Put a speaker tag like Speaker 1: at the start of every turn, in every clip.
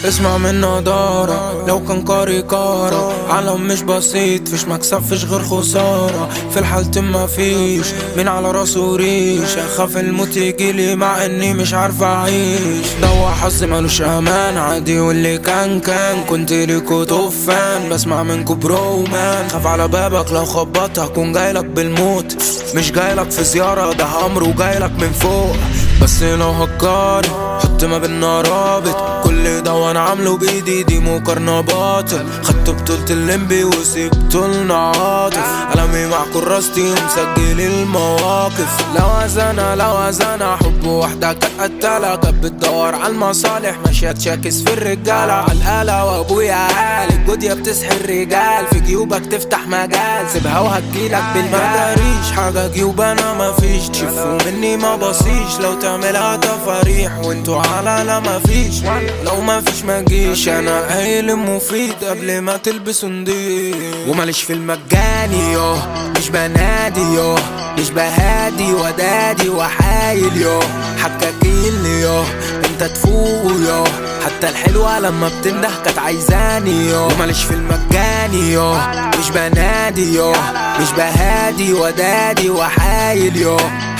Speaker 1: اسمع من نضارة لو كان قاري كارة عالم مش بسيط فيش مكسب فيش غير خسارة في الحالة ما فيش مين على راسه ريش اخاف الموت يجيلي مع اني مش عارف اعيش دوا حظي ملوش امان عادي واللي كان كان كنت ليكو طوفان بسمع منكو برومان خاف على بابك لو خبطت هكون جايلك بالموت مش جايلك في زيارة ده امر وجايلك من فوق بس لو هكاري حط ما بينا رابط كل ده وانا عامله بايدي دي مقارنة باطل خدت بطولة الليمبي وسبت لنا عاطف قلمي مع كراستي مسجل المواقف لو ازانا لو ازانا حب واحدة كانت قتالة كانت بتدور على المصالح ماشية تشاكس في الرجالة على الآلة وابويا عالي الجودية بتسحر الرجال في جيوبك تفتح مجال سيبها وهتجيلك بالمداريش حاجة جيوب انا مفيش تشوفوا مني ما بصيش لو تعملها تفاريح وانتوا على لا مفيش لو مفيش مجيش انا قايل مفيد قبل ما تلبسوا نضيف وماليش في المجاني يو مش بنادي يو مش بهادي ودادي وحايل يو حكاكين يو انت تفوق يو حتى الحلوة لما بتنده كانت عايزاني يو وماليش في المجاني يو مش بنادي يو مش بهادي ودادي وحايل يو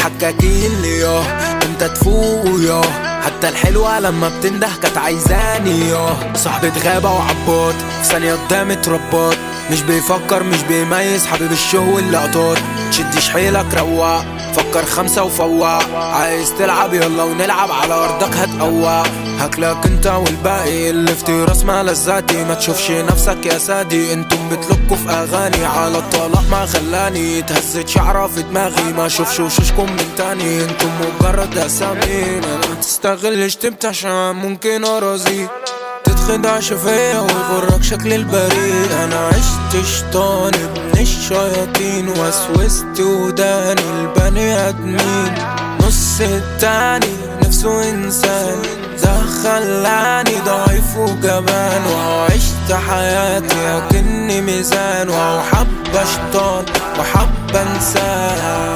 Speaker 1: حكاكين يو انت تفوق يو حتى الحلوة لما بتنده كانت عايزاني يو صاحبة غابة وعباط في ثانية قدام اترباط مش بيفكر مش بيميز حبيب الشو واللقطات تشدش حيلك رواق فكر خمسة وفواق عايز تلعب يلا ونلعب على أرضك هتقوى هاكلك انت والباقي اللي في راس ما لذاتي ما تشوفش نفسك يا سادي انتم بتلكوا في اغاني على الطلاق ما خلاني اتهزت شعره في دماغي ما اشوفش وشوشكم من تاني انتم مجرد اسامي ما تستغلش تبت عشان ممكن ارازيك تتخدعش فيا ويغرك شكل البريء انا عشت شيطان ابن الشياطين وسوست وداني البني ادمين نص التاني نفسه انسان ده خلاني ضعيف وجبان وعشت حياتي اكني ميزان وهو حبة شيطان وحبة انساه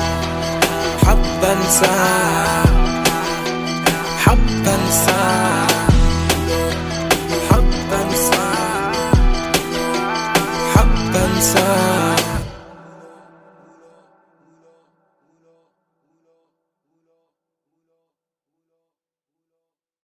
Speaker 1: حبة انساه حبة انساه